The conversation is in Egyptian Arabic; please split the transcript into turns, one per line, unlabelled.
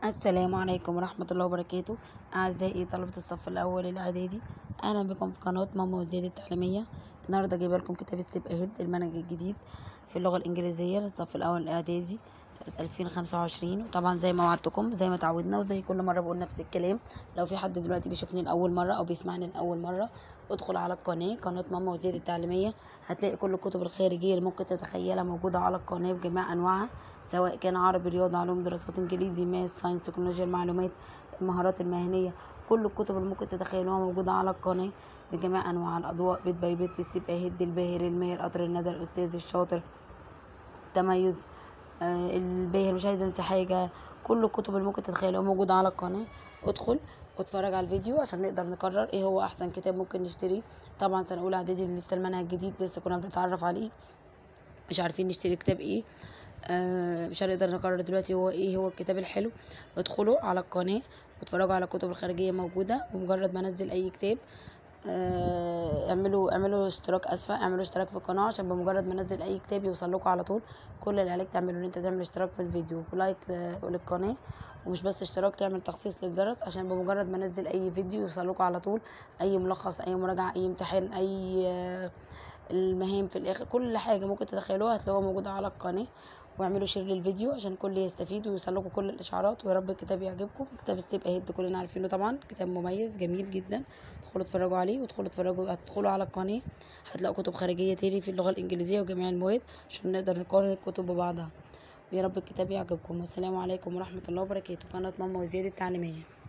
السلام عليكم ورحمة الله وبركاته أعزائي طلبة الصف الأول الإعدادي أهلا بكم في قناة ماما وزيادة التعليمية النهاردة جايبة لكم كتاب ستيب أهيد المنهج الجديد في اللغة الإنجليزية للصف الأول الإعدادي سنة 2025 وطبعا زي ما وعدتكم زي ما تعودنا وزي كل مرة بقول نفس الكلام لو في حد دلوقتي بيشوفني لأول مرة أو بيسمعني لأول مرة ادخل على القناة قناة ماما وزيادة التعليمية هتلاقي كل الكتب الخارجية اللي ممكن تتخيلها موجودة على القناة بجميع أنواعها سواء كان عربي رياضة علوم دراسات إنجليزي ماس ساينس تكنولوجيا المعلومات المهارات المهنية كل الكتب اللي ممكن تتخيلوها موجودة على القناة بجميع أنواع الأضواء بيت باي بيت ستيب أهيد الباهر الماهر قطر الندى الأستاذ الشاطر تميز آه الباهر مش عايزة أنسى حاجة كل الكتب اللي ممكن تتخيلوها موجودة على القناة ادخل واتفرج على الفيديو عشان نقدر نقرر ايه هو احسن كتاب ممكن نشتريه طبعا سنه اولى اعدادي لسه المنهج جديد لسه كنا بنتعرف عليه مش عارفين نشتري كتاب ايه آه مش هنقدر نقرر دلوقتي هو ايه هو الكتاب الحلو ادخلوا على القناه واتفرجوا على الكتب الخارجيه موجوده ومجرد ما انزل اي كتاب آه، اعملوا اعملوا اشتراك اسفه اعملوا اشتراك في القناه عشان بمجرد ما انزل اي كتاب يوصل لكم على طول كل اللي عليك تعمله ان انت تعمل اشتراك في الفيديو ولايك للقناه ومش بس اشتراك تعمل تخصيص للجرس عشان بمجرد ما انزل اي فيديو يوصل لكم على طول اي ملخص اي مراجعه اي امتحان اي آه، المهام في الاخر كل حاجه ممكن تتخيلوها هتلاقوها موجوده على القناه واعملوا شير للفيديو عشان الكل يستفيد ويوصل لكم كل الاشعارات ويا رب الكتاب يعجبكم كتاب ستيب اهيد كلنا عارفينه طبعا كتاب مميز جميل جدا ادخلوا اتفرجوا عليه وادخلوا اتفرجوا هتدخلوا على القناه هتلاقوا كتب خارجيه تاني في اللغه الانجليزيه وجميع المواد عشان نقدر نقارن الكتب ببعضها ويا رب الكتاب يعجبكم والسلام عليكم ورحمه الله وبركاته قناه ماما وزياده التعليميه